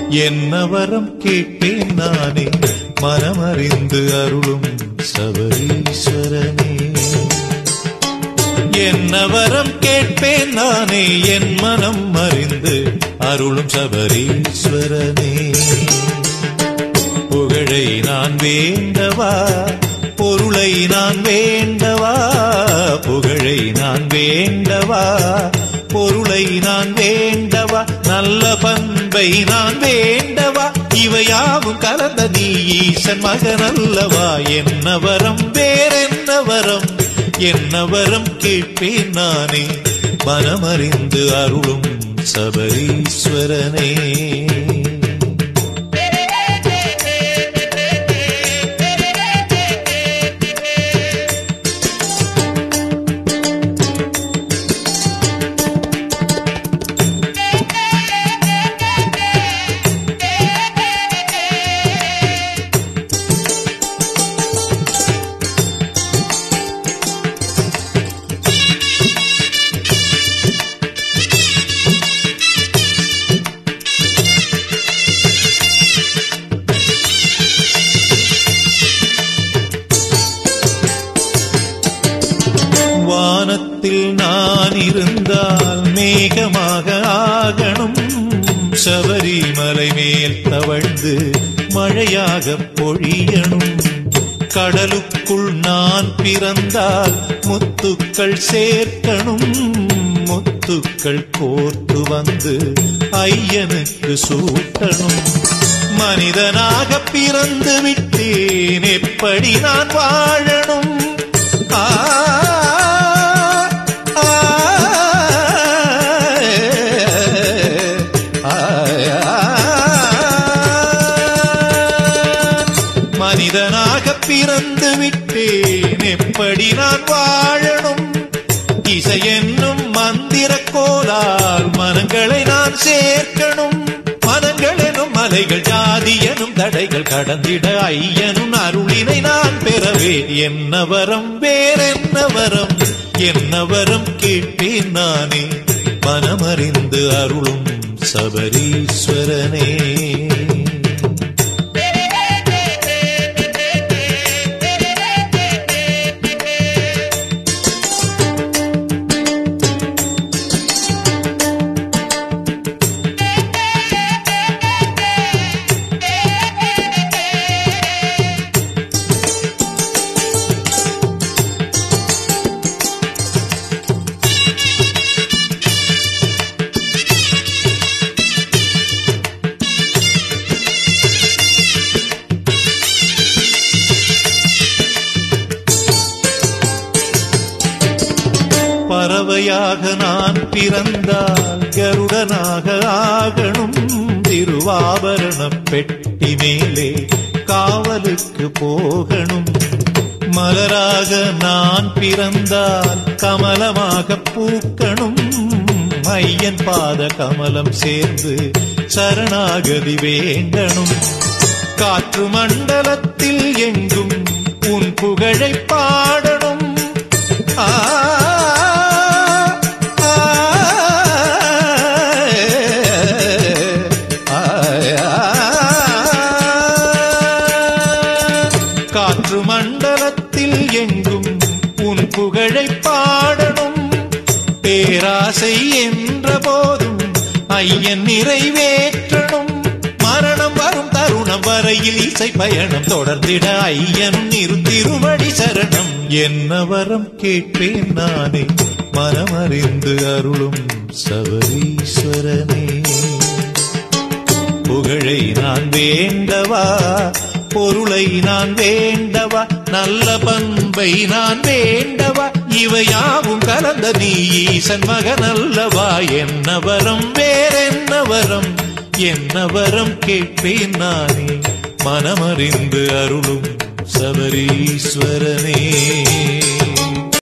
என்ன வரம் கேட்பேன் நானே மனமறிந்து அருளும் சபரீஸ்வரனே என்ன வரம் கேட்பேன் நானே என் மனம் அறிந்து அருளும் சபரீஸ்வரனே புகழை நான் வேண்டவா பொருளை நான் வேண்டவா புகழை நான் வேண்டவா பொருளை நான் வேண்டவா நல்ல பண்பை நான் வேண்டவா இவையாவும் கலந்த நீ ஈசன் மகனல்லவா என்ன வரம் வேறென்ன வரம் என்ன வரம் கேட்பேன் நானே மனமறிந்து அருளும் சபரீஸ்வரனே வானத்தில் நான் இருந்தால் மேகமாக ஆகணும் சபரிமலை மேல் தவழ்ந்து மழையாக பொழியணும் கடலுக்குள் நான் பிறந்தால் முத்துக்கள் சேர்க்கணும் முத்துக்கள் கோர்த்து வந்து ஐயனுக்கு சூட்டணும் மனிதனாக பிறந்து விட்டேன் எப்படி நான் வாழணும் ஆ ஆ, ஆ, மனிதனாக பிறந்து விட்டேன் எப்படி நான் வாழணும் இசை என்னும் மந்திர கோலால் மனங்களை நான் சேர்க்கணும் மனங்கள் எனும் மலைகள் ஜாதி எனும் தடைகள் கடந்திட ஐயனும் அருளினை நான் பெறவே என்ன வரம் வேறென்ன வரம் என்ன வரம் கேட்பேன் நானே மனமறிந்து அருளும் சபரீஸ்வரனே பறவையாக நான் பிறந்தால் கருடனாக ஆகணும் திருவாபரண பெட்டி மேலே காவலுக்கு போகணும் மலராக நான் பிறந்தால் கமலமாக பூக்கணும் ஐயன் பாத கமலம் சேர்ந்து சரணாகதி வேண்டணும் காற்று மண்டலத்தில் எங்கும் உன் புகழை பாடணும் ஆ ஆ, ஆ, காற்று மண்டலத்தில் எங்கும் உன் புகழை பாடணும் பேராசை என்ற போதும் ஐயன் நிறைவேற்றணும் மரணம் வரும் தருணம் வரையில் இசை பயணம் தொடர்ந்திட ஐயனும் நிறுத்திருவடி சரணம் என்ன வரம் கேட்பேன் நானே மனமறிந்து அருளும் சபரீஸ்வரனே புகழை நான் வேண்டவா பொருளை நான் வேண்டவா நல்ல பண்பை நான் வேண்டவா இவையாவும் கலந்த நீ ஈசன் மகனல்லவா என்ன வரம் வேறென்ன வரம் என்ன வரம் கேட்பேன் நானே மனமறிந்து அருளும் சபரீஸ்வரனே